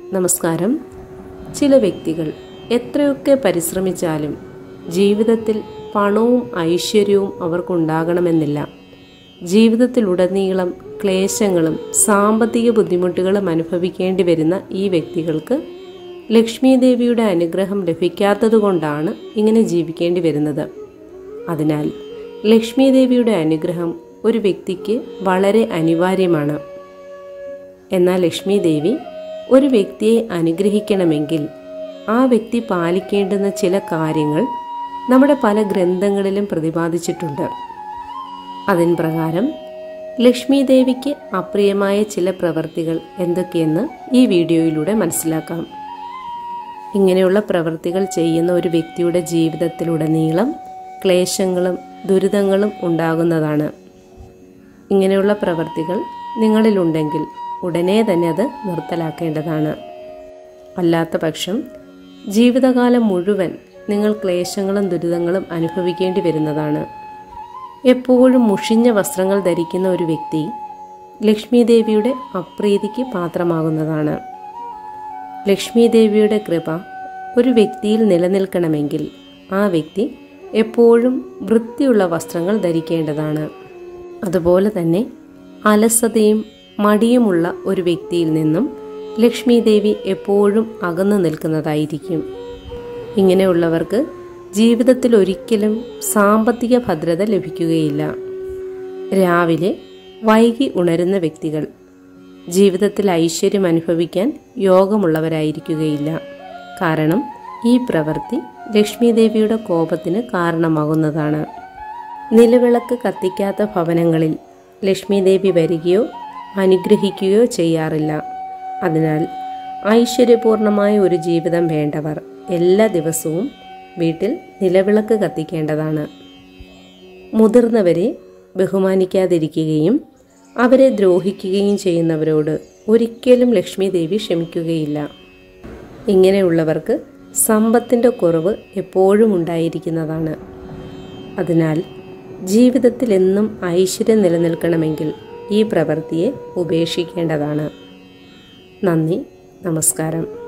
നമസ്കാരം ചില വ്യക്തികൾ എത്രയൊക്കെ പരിശ്രമിച്ചാലും ജീവിതത്തിൽ പണവും ഐശ്വര്യവും അവർക്കുണ്ടാകണമെന്നില്ല ജീവിതത്തിലുടനീളം ക്ലേശങ്ങളും സാമ്പത്തിക ബുദ്ധിമുട്ടുകളും അനുഭവിക്കേണ്ടി വരുന്ന ഈ വ്യക്തികൾക്ക് ലക്ഷ്മി ദേവിയുടെ അനുഗ്രഹം ലഭിക്കാത്തതുകൊണ്ടാണ് ഇങ്ങനെ ജീവിക്കേണ്ടി വരുന്നത് അതിനാൽ ലക്ഷ്മി ദേവിയുടെ അനുഗ്രഹം ഒരു വ്യക്തിക്ക് വളരെ അനിവാര്യമാണ് എന്നാൽ ലക്ഷ്മി ദേവി ഒരു വ്യക്തിയെ അനുഗ്രഹിക്കണമെങ്കിൽ ആ വ്യക്തി പാലിക്കേണ്ടുന്ന ചില കാര്യങ്ങൾ നമ്മുടെ പല ഗ്രന്ഥങ്ങളിലും പ്രതിപാദിച്ചിട്ടുണ്ട് അതിൻ പ്രകാരം ലക്ഷ്മി ദേവിക്ക് അപ്രിയമായ ചില പ്രവർത്തികൾ എന്തൊക്കെയെന്ന് ഈ വീഡിയോയിലൂടെ മനസ്സിലാക്കാം ഇങ്ങനെയുള്ള പ്രവൃത്തികൾ ചെയ്യുന്ന ഒരു വ്യക്തിയുടെ ജീവിതത്തിലുടനീളം ക്ലേശങ്ങളും ദുരിതങ്ങളും ഉണ്ടാകുന്നതാണ് ഇങ്ങനെയുള്ള പ്രവൃത്തികൾ നിങ്ങളിലുണ്ടെങ്കിൽ ഉടനെ തന്നെ അത് നിർത്തലാക്കേണ്ടതാണ് അല്ലാത്ത പക്ഷം ജീവിതകാലം മുഴുവൻ നിങ്ങൾ ക്ലേശങ്ങളും ദുരിതങ്ങളും അനുഭവിക്കേണ്ടി വരുന്നതാണ് എപ്പോഴും മുഷിഞ്ഞ വസ്ത്രങ്ങൾ ധരിക്കുന്ന ഒരു വ്യക്തി ലക്ഷ്മി ദേവിയുടെ അപ്രീതിക്ക് പാത്രമാകുന്നതാണ് ലക്ഷ്മി ദേവിയുടെ കൃപ ഒരു വ്യക്തിയിൽ നിലനിൽക്കണമെങ്കിൽ ആ വ്യക്തി എപ്പോഴും വൃത്തിയുള്ള വസ്ത്രങ്ങൾ ധരിക്കേണ്ടതാണ് അതുപോലെ തന്നെ അലസതയും മടിയുമുള്ള ഒരു വ്യക്തിയിൽ നിന്നും ലക്ഷ്മി ദേവി എപ്പോഴും അകന്നു നിൽക്കുന്നതായിരിക്കും ഇങ്ങനെയുള്ളവർക്ക് ജീവിതത്തിൽ ഒരിക്കലും സാമ്പത്തിക ഭദ്രത ലഭിക്കുകയില്ല രാവിലെ വൈകി ഉണരുന്ന വ്യക്തികൾ ജീവിതത്തിൽ ഐശ്വര്യം അനുഭവിക്കാൻ യോഗമുള്ളവരായിരിക്കുകയില്ല കാരണം ഈ പ്രവൃത്തി ലക്ഷ്മി ദേവിയുടെ കോപത്തിന് കാരണമാകുന്നതാണ് നിലവിളക്ക് കത്തിക്കാത്ത ഭവനങ്ങളിൽ ലക്ഷ്മി ദേവി വരികയോ അനുഗ്രഹിക്കുകയോ ചെയ്യാറില്ല അതിനാൽ ഐശ്വര്യപൂർണമായ ഒരു ജീവിതം വേണ്ടവർ എല്ലാ ദിവസവും വീട്ടിൽ നിലവിളക്ക് കത്തിക്കേണ്ടതാണ് മുതിർന്നവരെ ബഹുമാനിക്കാതിരിക്കുകയും അവരെ ദ്രോഹിക്കുകയും ചെയ്യുന്നവരോട് ഒരിക്കലും ലക്ഷ്മി ദേവി ക്ഷമിക്കുകയില്ല ഇങ്ങനെയുള്ളവർക്ക് സമ്പത്തിൻ്റെ കുറവ് എപ്പോഴും ഉണ്ടായിരിക്കുന്നതാണ് അതിനാൽ ജീവിതത്തിൽ എന്നും ഐശ്വര്യം നിലനിൽക്കണമെങ്കിൽ ഈ പ്രവൃത്തിയെ ഉപേക്ഷിക്കേണ്ടതാണ് നന്ദി നമസ്കാരം